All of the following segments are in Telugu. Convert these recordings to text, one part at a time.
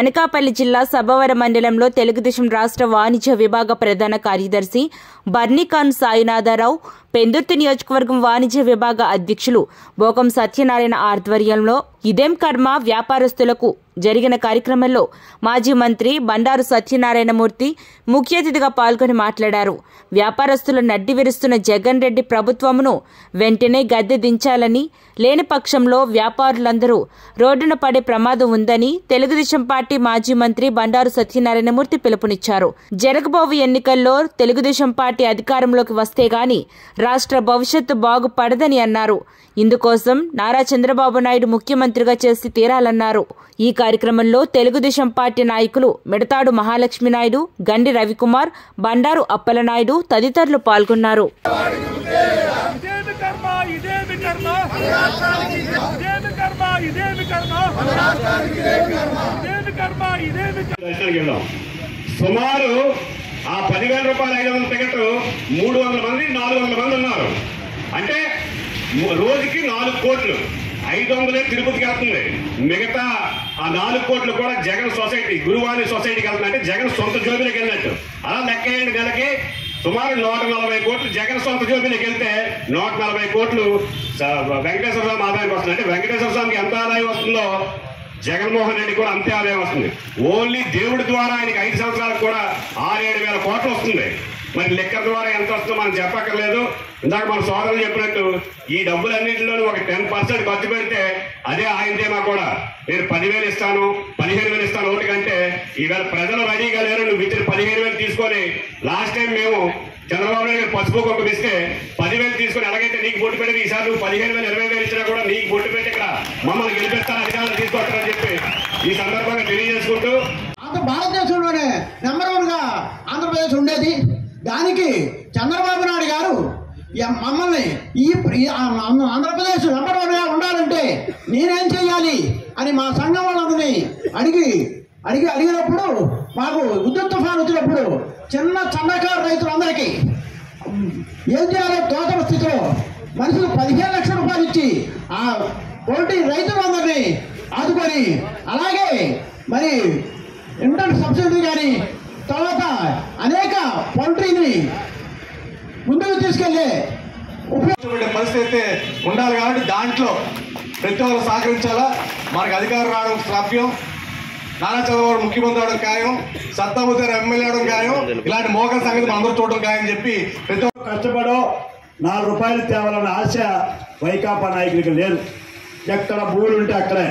అనకాపల్లి జిల్లా సభవరం మండలంలో తెలుగుదేశం రాష్ట్ర వాణిజ్య విభాగ ప్రధాన కార్యదర్శి బర్నికాన్ సాయినాథరావు పెందుర్తి నియోజకవర్గం వాణిజ్య విభాగ అధ్యక్షులు బోకం సత్యనారాయణ ఆధ్వర్యంలో ఇదేం కర్మ వ్యాపారస్తులకు జరిగిన కార్యక్రమంలో మాజీ మంత్రి బండారు సత్యనారాయణమూర్తి ముఖ్య అతిథిగా పాల్గొని మాట్లాడారు వ్యాపారస్తులు నడ్డి విరుస్తున్న జగన్ రెడ్డి ప్రభుత్వమును వెంటనే గద్దె దించాలని లేని పక్షంలో వ్యాపారులందరూ రోడ్డున పడే ప్రమాదం ఉందని తెలుగుదేశం పార్టీ మాజీ మంత్రి బండారు సత్యనారాయణమూర్తి పిలుపునిచ్చారు జరగబోవు ఎన్నికల్లో తెలుగుదేశం పార్టీ అధికారంలోకి వస్తే గాని రాష్ట్ర భవిష్యత్తు బాగుపడదని అన్నారు ఇందుకోసం నారా చంద్రబాబు నాయుడు ముఖ్యమంత్రిగా చేసి తీరాలన్నారు ఈ కార్యక్రమంలో తెలుగుదేశం పార్టీ నాయకులు మిడతాడు మహాలక్ష్మి నాయుడు గండి రవికుమార్ బండారు అప్పలనాయుడు తదితరులు పాల్గొన్నారు ఇదేమి కర్మ ఇదేమి కర్మ ఇదేమి కర్మ ఇదేమి కర్మ ఇదేమి కర్మ ఇదేమి కర్మ దర్శనానికి వెళ్దాం సుమారు ఆ పదివేల రూపాయల ఐదు వందల టికెట్ మూడు వందల మంది నాలుగు వందల మంది ఉన్నారు అంటే ము- రోజుకి నాలుగు కోట్లు ఐదు వందలే తిరుపతికి వెళ్తుంది మిగతా ఆ నాలుగు కోట్లు కూడా జగన్ సొసైటీ గురువాణి సొసైటీకి వెళ్తుంది అంటే జగన్ సొంత జోబీలకు వెళ్ళినట్టు అలా లెక్క వేయండి నెలకి సుమారు నూట నలభై కోట్లు జగన్ సొంత జోబీలకు వెళ్తే నూట నలభై కోట్లు స- వెంకటేశ్వర స్వామి ఆదాయానికి వస్తుంది అంటే వెంకటేశ్వర స్వామికి ఎంత ఆదాయం వస్తుందో జగన్మోహన్ రెడ్డి కూడా అంతే ఆదాయం వస్తుంది ఓన్లీ దేవుడి ద్వారా ఆయనకి ఐదు సంవత్సరాలకు కూడా ఆరేడు వేల కోట్లు వస్తుంది మరి లెక్కర్ ద్వారా ఎంత వస్తుందో మనం చెప్పక్కర్లేదు ఇందాక మన సోదరులు చెప్పినట్టు ఈ డబ్బులన్నింటిలోనూ ఒక టెన్ పర్సెంట్ ఖర్చు పెడితే అదే ఆయన ధీమా కూడా నేను పదివేలు ఇస్తాను పదిహేను వేలు ఇస్తాను ఓటు కంటే ఈవేళ ప్రజలు రెడీగా లేరు నువ్వు ఇచ్చిన పదిహేను వేలు తీసుకొని లాస్ట్ టైం మేము చంద్రబాబు నాయుడు గారు పసుపు కుంకుమ ఇస్తే పదివేలు తీసుకొని ఎలాగైతే నీకు బొట్టు పెట్టేది ఈసారి నువ్వు పదిహేను వేలు ఇరవై వేలు ఇచ్చినా కూడా నీకు బొట్టు పెట్టి ఇక్కడ మమ్మల్ని గెలిపిస్తాను అధికారులు తీసుకొస్తారని చెప్పి ఈ సందర్భంగా తెలియజేసుకుంటూ అంత భారతదేశంలోనే నెంబర్ వన్ గా ఆంధ్రప్రదేశ్ ఉండేది దానికి చంద్రబాబు నాయుడు గారు ఎ- మమ్మల్ని ఈ ఈ ఆ- ఆంధ్ర- ఆంధ్రప్రదేశ్ నెంబర్ వన్ గా ఉండాలంటే నేనేం చెయ్యాలి అని మా సంఘం వాళ్ళని అడిగి అడిగి అడిగినప్పుడు మాకు విద్యుత్ తుఫాన్ వచ్చినప్పుడు చిన్న సన్నకారు రైతులందరికీ ఏం చేయాలో తోచన స్థితిలో మనుషులు పదిహేను లక్షల రూపాయలు ఇచ్చి ఆ పోటీ రైతులందరినీ ఆదుకొని అలాగే మరి ఇంటర్ సబ్సిడీ కానీ తర్వాత అనేక పౌల్ట్రీని ముందుకు తీసుకెళ్లే ఉపయోగ ఉండే పరిస్థితి అయితే ఉండాలి కాబట్టి దాంట్లో ప్రతి ఒక్కరు సహకరించాలా మనకు అధికారం రావడం శ్రావ్యం నానా చంద్రబాబు ముఖ్యమంత్రి అవడం ఖాయం సత్తాబుద్ధి ఎమ్మెల్యే అవడం ఖాయం ఇలాంటి మోకల సంగతి మనం అందరూ చూడడం ఖాయం చెప్పి ప్రతి ఒక్క కష్టపడో నాలుగు రూపాయలు తేవాలన్న ఆశ వైకాపా నాయకులకి లేదు ఎక్కడ భూములు ఉంటే అక్కడే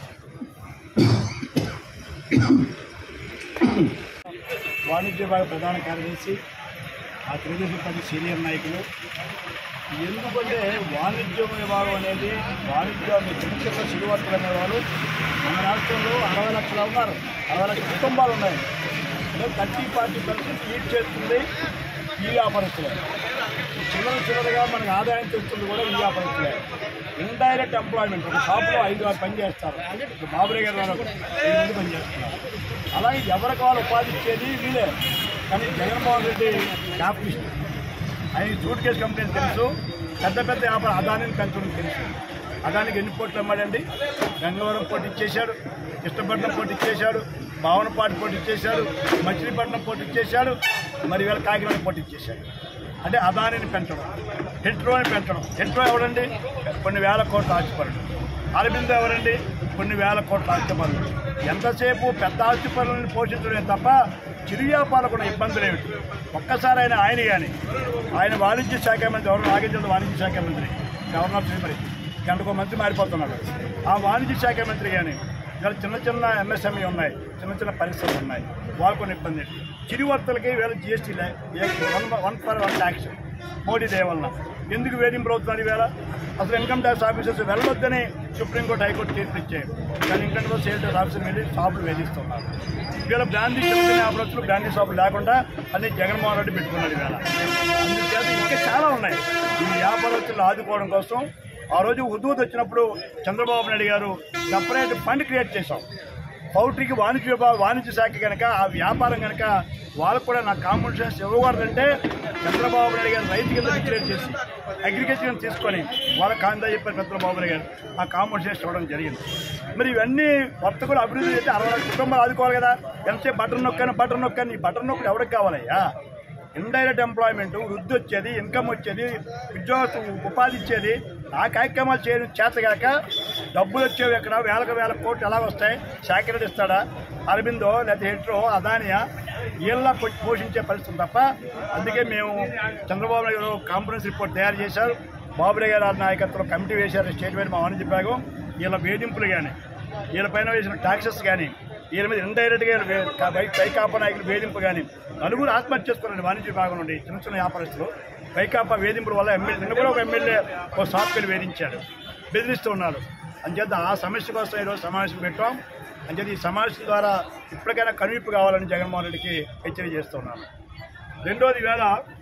వాణిజ్య విభాగ ప్రధాన కార్యదర్శి ఆ తెలుగుదేశం పార్టీ సీనియర్ నాయకులు ఎందుకంటే వాణిజ్య విభాగం అనేది వాణిజ్య చిన్న చిన్న సిరివర్తలు అనేవారు మన రాష్ట్రంలో అరవై లక్షలు ఉన్నారు అరవై లక్షల కుటుంబాలు ఉన్నాయి అంటే థర్టీ ఫార్టీ పర్సెంట్ లీడ్ చేస్తుంది ఈ వ్యాపారస్తులే చిన్న చిన్నదిగా మనకు ఆదాయం తెస్తుంది కూడా ఈ వ్యాపారస్తులే ఇండైరెక్ట్ ఎంప్లాయ్మెంట్ ఒక షాప్లో ఐదు ఆరు పని చేస్తారు ఇప్పుడు బాబురే గారు ఉన్నారు, ఐదు మంది పని చేస్తున్నారు అలాగే ఎవరికి వాళ్ళు ఉపాధి ఇచ్చేది వీళ్ళే కానీ జగన్మోహన్ రెడ్డి క్యాపిటలిస్ట్ ఆయన జూట్ కేసు కంపెనీలు తెలుసు పెద్ద పెద్ద వ్యాపారం అదానిని పెంచడం తెలుసు అదానికి ఎన్ని పోట్లు అమ్మాడండి గంగవరం పోటీ ఇచ్చేశాడు కృష్ణపట్నం పోటీ ఇచ్చేశాడు భావనపాటి పోటీ ఇచ్చేశాడు మచిలీపట్నం పోటీ ఇచ్చేశాడు మరి వీళ్ళ కాకినాడ పోటీ ఇచ్చేశాడు అంటే అదానిని పెంచడం హెట్రోని పెంచడం హెట్రో ఎవరండి కొన్ని వేల కోట్ల ఆస్తిపరుడు అరవింద్ ఎవరండి కొన్ని వేల కోట్ల ఆస్తిపరులు ఎంతసేపు పెద్ద ఆస్తిపరులను పోషించడమే తప్ప చిరు వ్యాపారులకు ఇబ్బందులు ఏమిటి ఒక్కసారి ఆయన ఆయన కానీ ఆయన వాణిజ్య శాఖ మంత్రి ఎవరు నాగేంద్ర వాణిజ్య శాఖ మంత్రి గవర్నర్ శ్రీమరి గంటకో మంత్రి మారిపోతున్నాడు ఆ వాణిజ్య శాఖ మంత్రి కానీ ఇక్కడ చిన్న చిన్న ఎంఎస్ఎంఈ ఉన్నాయి చిన్న చిన్న పరిశ్రమలు ఉన్నాయి వాళ్ళకు కొన్ని ఇబ్బంది ఏంటి చిరువర్తలకి వేల GST one one for one tax Modi దయ వలన ఎందుకు వేధింపులు అవుతున్నారు ఈవేళ అసలు ఇన్కమ్ ట్యాక్స్ ఆఫీసర్స్ వెళ్ళొద్దని సుప్రీంకోర్టు హైకోర్టు తీర్పు ఇచ్చాయి కానీ income tax sale tax officer వెళ్ళి షాపులు వేధిస్తున్నారు ఈవేళ బ్రాండీ చిన్న చిన్న వ్యాపారస్తులు బ్రాండీ షాపులు లేకుండా అన్ని జగన్మోహన్ రెడ్డి పెట్టుకున్నాడు ఈవేళ అందుచేత ఇంకా చాలా ఉన్నాయి ఈ వ్యాపారస్తులు ఆదుకోవడం కోసం ఆ రోజు హుదూద్ వచ్చినప్పుడు చంద్రబాబు నాయుడు గారు సపరేట్ ఫండ్ క్రియేట్ చేశాం పౌల్ట్రీకి వాణిజ్య విభా- వాణిజ్య శాఖ కనుక ఆ వ్యాపారం కనుక వాళ్ళకు కూడా నాకు కాంపన్సేషన్ ఇవ్వకూడదంటే చంద్రబాబు నాయుడు గారు రైతు కింద డిక్లేర్ చేసి అగ్రికల్చర్ తీసుకొని వాళ్ళ కాందా చెప్పారు చంద్రబాబు నాయుడు గారు ఆ కాంపన్సేషన్ ఇవ్వడం జరిగింది మరి ఇవన్నీ వర్తకులు అభివృద్ధి చేస్తే అరవై లక్షల కుటుంబాలు ఆదుకోవాలి కదా ఎంతసేపు బటన్ నొక్కాను బటన్ నొక్కాను ఈ బటన్ నొక్కులు ఎవరికి కావాలయ్యా ఇండైరెక్ట్ ఎంప్లాయ్మెంట్ వృద్ధి వచ్చేది ఇన్కమ్ వచ్చేది ఉద్యోగ ఉపాధి ఇచ్చేది ఆ కార్యక్రమాలు చేయడం చేతగాక డబ్బులు వచ్చేవి ఎక్కడ వేలకు వేల కోట్లు ఎలా వస్తాయి శాఖరెడ్డి ఇస్తాడా అరవిందో లేకపోతే హెట్రో అదానియా వీళ్ళ పోషించే పరిస్థితి తప్ప అందుకే మేము చంద్రబాబు నాయుడు గారు కాన్ఫరెన్స్ రిపోర్ట్ తయారు చేశారు బాబురావు గారి నాయకత్వంలో కమిటీ వేశారు స్టేట్ వైడ్ మా వాణిజ్య విభాగం వీళ్ళ వేధింపులు కానీ వీళ్ళ పైన వేసిన ట్యాక్సెస్ కానీ వీళ్ళ మీద ఇండైరెక్ట్గా పైకాపా నాయకులు వేధింపు కానీ నలుగురు ఆత్మహత్య చేసుకున్నారండి వాణిజ్య విభాగం నుండి చిన్న చిన్న వ్యాపారస్తులు పైకాపా వేధింపుల వల్ల ఎమ్మెల్యే నిన్న కూడా ఒక ఎమ్మెల్యే ఒక సాఫ్ట్వేర్ వేధించాడు బెదిరిస్తూ ఉన్నాడు అంచేత ఆ సమస్య కోసం ఈరోజు సమావేశం పెట్టాం అంచేత ఈ సమావేశం ద్వారా ఇప్పటికైనా కనువిప్పు కావాలని జగన్మోహన్ రెడ్డికి హెచ్చరిక చేస్తున్నాను రెండోది వేళ